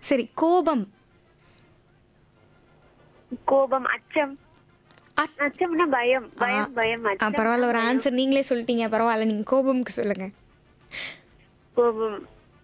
சரி கோபம் கோபம் அச்சம் அச்- அச்சம்னா பயம் பயம் ஆ. பயம் ஆ, அச்சம் பரவாயில்ல ஒரு ஆன்சர் நீங்களே சொல்லிட்டீங்க பரவாயில்ல நீங்க கோபம்க்கு சொல்லுங்க கோபம்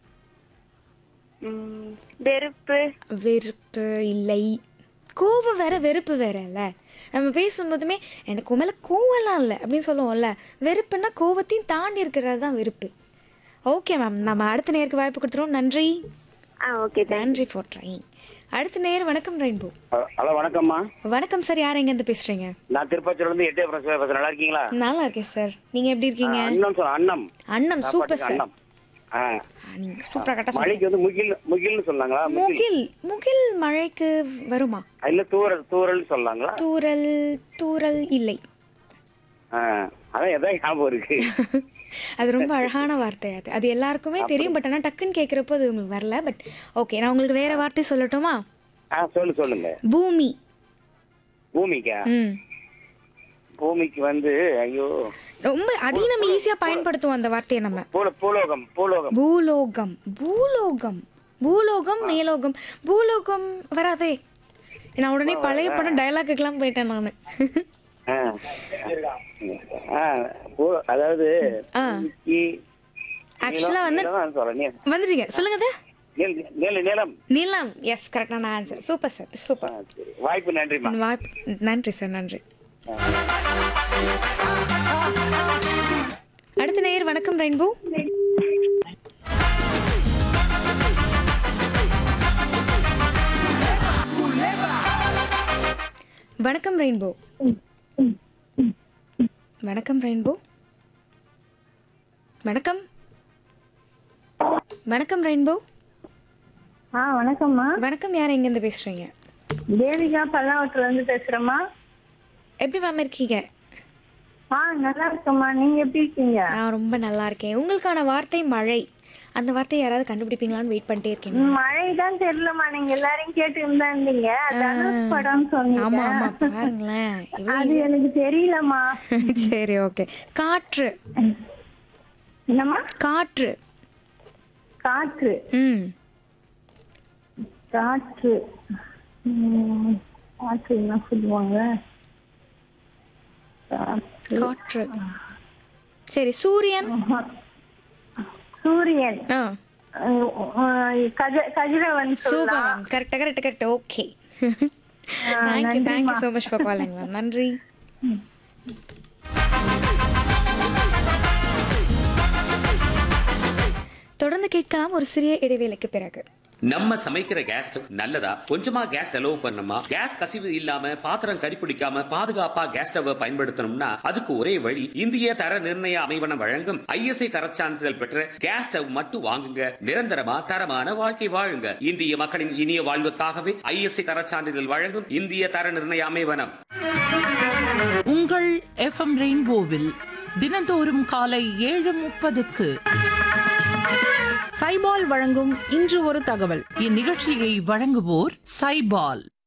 ம், வெறுப்பு வெறுப்பு இல்லை கோபம் வேற வெறுப்பு வேற இல்ல நம்ம பேசும்போதுமே எனக்கு உன் மேல கோவம்லாம் இல்லை அப்படின்னு சொல்லுவோம்ல வெறுப்புன்னா கோபத்தையும் தாண்டி இருக்கிறது தான் வெறுப்பு ஓகே மேம் நம்ம அடுத்த நேருக்கு வாய்ப்பு கொடுத்துருவோம் நன்றி ஆ ஓகே நன்றி ஃபார் ட்ரைங் அடுத்த நேர் வணக்கம் ரெயின்போ ஹலோ வணக்கம்மா வணக்கம் சார் யார் எங்கேருந்து பேசுறீங்க நான் திருப்பத்தூர்ல இருந்து எட்டே பேசுறேன் நல்லா இருக்கீங்களா நல்லா இருக்கேன் சார் நீங்க எப்படி இருக்கீங்க அண்ணம் சொல் அண்ணம் அண்ணம் சூப்பர் சாப்பாட்டுக்கு சார் அண்ணம் ஆ நீங்க சூப்பரா கரெக்டா சொல்றீங்க மழைக்கு வந்து முகில் முகில்னு சொன்னாங்களா முகில் முகில் முகில் மழைக்கு வருமா இல்ல தூரல் தூரல் சொன்னாங்களா தூறல் தூறல் இல்லை ஆ, அதான் எதாவது ஞாபகம் இருக்கு அது ரொம்ப அழகான வார்த்தை அது அது எல்லாருக்குமே தெரியும் பட் ஆனால் டக்குன்னு கேட்குறப்போ அது உங்களுக்கு வரல பட் ஓகே நான் உங்களுக்கு வேற வார்த்தை சொல்லட்டுமா ஆ சொல்லு சொல்லுங்க பூமி பூமிக்கா ம் பூமிக்கு வந்து ஐயோ ரொம்ப அதையும் நம்ம ஈஸியாக பயன்படுத்துவோம் அந்த வார்த்தையை நம்ம பூல பூலோகம் பூலோகம் பூலோகம் பூலோகம் பூலோகம் மேலோகம் பூலோகம் வராதே நான் உடனே பழைய படம் டயலாக்குக்கெல்லாம் போயிட்டேன் நான் ஆ. ஆ, பூ- அதாவது ஆ. பூமிக்கு ஆக்சுவலாக வந்து நீளம் சொல்றேன். நீ- வந்துட்டீங்க சொல்லுங்க அது நீல- நீல நிலம் நிலம் எஸ் கரெக்டான ஆன்சர் சூப்பர் சார் ஆ, சூப்பர் சரி. வாய்ப்பு நன்றிம்மா வாய்ப்பு நன்றி சார் நன்றி அடுத்த நேயர் வணக்கம் ரெயின்போ வணக்கம் ரெயின்போ வணக்கம் ரெயின்போ வணக்கம் வணக்கம் ரெயின்போ ஆ வணக்கம்மா வணக்கம் யார் எங்கேருந்து பேசுறீங்க தேவிகா பல்லாவத்துல இருந்து பேசுறேம்மா எப்படி மேம் இருக்கீங்க ஆ நல்லா இருக்கேம்மா நீங்க எப்படி இருக்கீங்க நான் ரொம்ப நல்லா இருக்கேன் உங்களுக்கான வார்த்தை மழை அந்த வார்த்தையை யாராவது கண்டுபிடிப்பீங்களான்னு வெயிட் பண்ணிட்டே இருக்கேன் மழை தான் தெரியலம்மா நீங்க எல்லாரையும் கேட்டு இருந்தா இருந்தீங்க அது தனுஷ் படம் சொன்னீங்க ஆமா ஆமா பாருங்களேன் இவ்வளவு அது எனக்கு தெரியலம்மா easy. சரி ஓகே காற்று என்னம்மா காற்று காற்று ம் காற்று ம், காற்று என்ன சொல்லுவாங்க காற்று. காற்று சரி சூரியன் சூரியன் ஆ அஹ், அஹ், கஜ- கதிரவன் சூப்பர் சொல்லலாம் மேம் கரெக்டாக correct correct okay thank you thank you so much for calling ma'am நன்றி தொடர்ந்து கேட்கலாம் ஒரு சிறிய இடைவேளைக்கு பிறகு நம்ம சமைக்கிற கேஸ் ஸ்டவ் நல்லதா கொஞ்சமா கேஸ் செலவு பண்ணணுமா கேஸ் கசிவு இல்லாம பாத்திரம் கரிப்பிடிக்காம பாதுகாப்பா கேஸ் ஸ்டவ் பயன்படுத்தணும்னா அதுக்கு ஒரே வழி இந்திய தர நிர்ணய அமைவனம் வழங்கும் ஐஎஸ்ஐ தரச் சான்றிதழ் பெற்ற கேஸ் ஸ்டவ் மட்டும் வாங்குங்க நிரந்தரமா தரமான வாழ்க்கை வாழுங்க இந்திய மக்களின் இனிய வாழ்வுக்காகவே ஐஎஸ்ஐ தரச் சான்றிதழ் வழங்கும் இந்திய தர நிர்ணய அமைவனம் உங்கள் எஃப்எம் ரெயின்போவில் தினந்தோறும் காலை ஏழு முப்பதுக்கு சைபால் வழங்கும் இன்று ஒரு தகவல் இந்நிகழ்ச்சியை வழங்குவோர் சைபால்